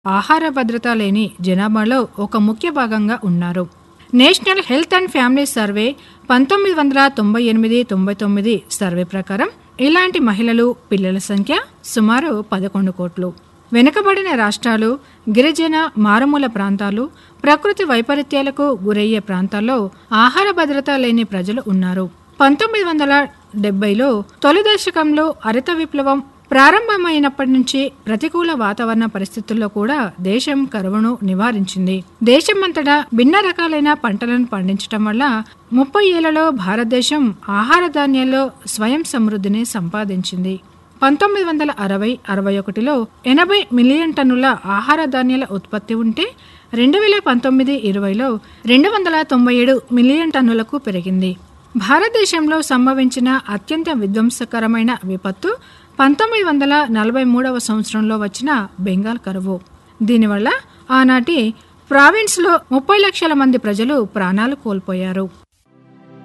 ఆహార భద్రత లేని జనాభాలో ఒక ముఖ్య భాగంగా ఉన్నారు national health and family survey పంతొమ్మిది వందల తొంభై ఎనిమిది తొంభై తొమ్మిది సర్వే ప్రకారం ఇలాంటి మహిళలు పిల్లల సంఖ్య సుమారు పదకొండు కోట్లు వెనుకబడిన రాష్ట్రాలు గిరిజన మారుమూల ప్రాంతాలు ప్రకృతి వైపరీత్యాలకు గురయ్యే ప్రాంతాల్లో ఆహార భద్రత లేని ప్రజలు ఉన్నారు పంతొమ్మిది వందల డెబ్బైలో తొలి దశకంలో హరిత విప్లవం ప్రారంభమైనప్పటి నుంచి ప్రతికూల వాతావరణ పరిస్థితుల్లో కూడా దేశం కరువును నివారించింది దేశమంతటా భిన్న రకాలైన పంటలను పండించడం వల్ల ముప్పై ఏళ్లలో భారతదేశం ఆహార ధాన్యాల్లో స్వయం సమృద్ధిని సంపాదించింది పంతొమ్మిది వందల అరవై అరవై ఒకటిలో ఎనభై మిలియన్ టన్నుల ఆహార ధాన్యాల ఉత్పత్తి ఉంటే రెండు వేల పంతొమ్మిది ఇరవైలో రెండు వందల తొంభై ఏడు మిలియన్ టన్నులకు పెరిగింది భారతదేశంలో సంభవించిన అత్యంత విధ్వంసకరమైన విపత్తు పంతొమ్మిది వందల నలభై మూడవ సంవత్సరంలో వచ్చిన బెంగాల్ కరువు దీనివల్ల ఆనాటి ప్రావిన్స్లో ముప్పై లక్షల మంది ప్రజలు ప్రాణాలు కోల్పోయారు